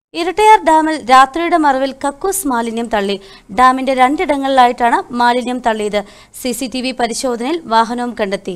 ഇരട്ടയാർ ഡാമിൽ രാത്രിയുടെ മറവിൽ കക്കൂസ് മാലിന്യം തള്ളി ഡാമിന്റെ രണ്ടിടങ്ങളിലായിട്ടാണ് മാലിന്യം തള്ളിയത് സി സി ടി വി പരിശോധനയിൽ വാഹനവും കണ്ടെത്തി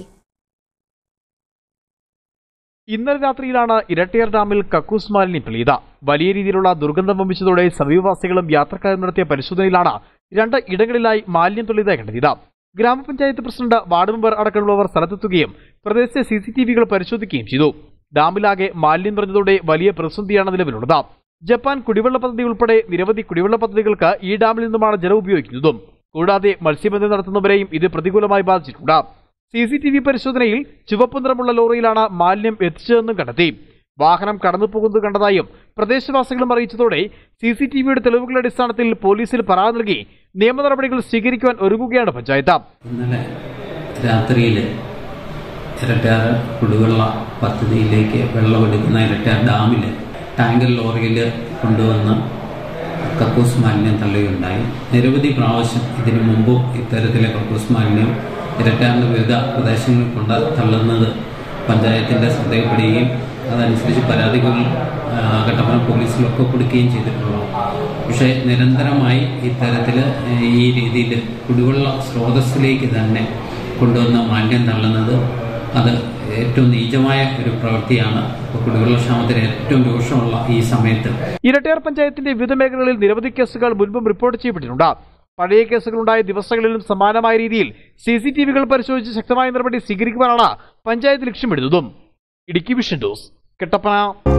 ഇന്നലെ രാത്രിയിലാണ് ഇരട്ടിയാർ ഡാമിൽ കക്കൂസ് മാലിന്യം തെളിയത് വലിയ രീതിയിലുള്ള ദുർഗന്ധം വമിച്ചതോടെ സമീപവാസികളും യാത്രക്കാരും നടത്തിയ പരിശോധനയിലാണ് രണ്ട് ഇടങ്ങളിലായി മാലിന്യം തുള്ളിയതായി കണ്ടെത്തിയത് ഗ്രാമപഞ്ചായത്ത് പ്രസിഡന്റ് വാർഡ് മെമ്പർ അടക്കമുള്ളവർ സ്ഥലത്തെത്തുകയും പ്രദേശത്തെ സി സി ടി വികൾ പരിശോധിക്കുകയും ചെയ്തു ഡാമിലാകെ മാലിന്യം നിറഞ്ഞതോടെ വലിയ പ്രതിസന്ധിയാണ് നിലവിലുള്ളത് ജപ്പാൻ കുടിവെള്ള പദ്ധതി ഉൾപ്പെടെ നിരവധി കുടിവെള്ള പദ്ധതികൾക്ക് ഈ ഡാമിൽ നിന്നുമാണ് ജലം ഉപയോഗിക്കുന്നതും കൂടാതെ മത്സ്യബന്ധനം നടത്തുന്നവരെയും ഇത് പ്രതികൂലമായി ബാധിച്ചിട്ടുണ്ട് സി സി ടി വി പരിശോധനയിൽ ചുവപ്പ് നിറമുള്ള ലോറിയിലാണ് മാലിന്യം എത്തിച്ചതെന്നും കണ്ടെത്തി വാഹനം കടന്നു പോകുന്നത് കണ്ടതായും പ്രദേശവാസികളും അറിയിച്ചതോടെ സി സി ടി വിയുടെ തെളിവുകളുടെ അടിസ്ഥാനത്തിൽ പോലീസിൽ പരാതി നൽകി നിയമ നടപടികൾ സ്വീകരിക്കുവാൻ ഒരുങ്ങുകയാണ് പഞ്ചായത്ത് ഇന്നലെ രാത്രിയിൽ ഇരട്ടാർ കുടിവെള്ള പദ്ധതിയിലേക്ക് വെള്ളമെടുക്കുന്ന ഇരട്ടാർ ഡാമിൽ ടാങ്കർ ലോറിയിൽ കൊണ്ടുവന്ന് കക്കൂസ് മാലിന്യം തള്ളുകയുണ്ടായി നിരവധി പ്രാവശ്യം ഇതിനു മുമ്പും ഇത്തരത്തിലെ കക്കൂസ് മാലിന്യം ഇരട്ടാറിൻ്റെ വിവിധ പ്രദേശങ്ങളിൽ കൊണ്ട് തള്ളുന്നത് പഞ്ചായത്തിൻ്റെ ശ്രദ്ധയിൽപ്പെടുകയും അതനുസരിച്ച് പരാതികൾ ആ, കട്ടപ്പന പോലീസിലൊക്കെ കൊടുക്കുകയും ചെയ്തിട്ടുള്ളതാണ് പക്ഷേ നിരന്തരമായി ഇത്തരത്തിൽ ഈ രീതിയിൽ കുടിവെള്ള സ്രോതസ്സിലേക്ക് തന്നെ കൊണ്ടുവന്ന മാലിന്യം തള്ളുന്നത് അത് ഏറ്റവും നീചമായ ഒരു പ്രവൃത്തിയാണ് ഇപ്പോൾ കുടിവെള്ളക്ഷാമത്തിന് ഏറ്റവും രൂക്ഷമുള്ള ഈ സമയത്ത് ഇരട്ടയാർ പഞ്ചായത്തിന്റെ വിവിധ മേഖലകളിൽ നിരവധി കേസുകൾ മുൻപും റിപ്പോർട്ട് ചെയ്യപ്പെട്ടിട്ടുണ്ട് പഴയ കേസുകളുണ്ടായ ദിവസങ്ങളിലും സമാനമായ രീതിയിൽ സി സി ടി വികൾ പരിശോധിച്ച് ശക്തമായ നടപടി സ്വീകരിക്കുവാനാണ് പഞ്ചായത്ത് ലക്ഷ്യമിടുന്നതും ഇടുക്കി വിഷൻ ന്യൂസ് കെട്ടപ്പന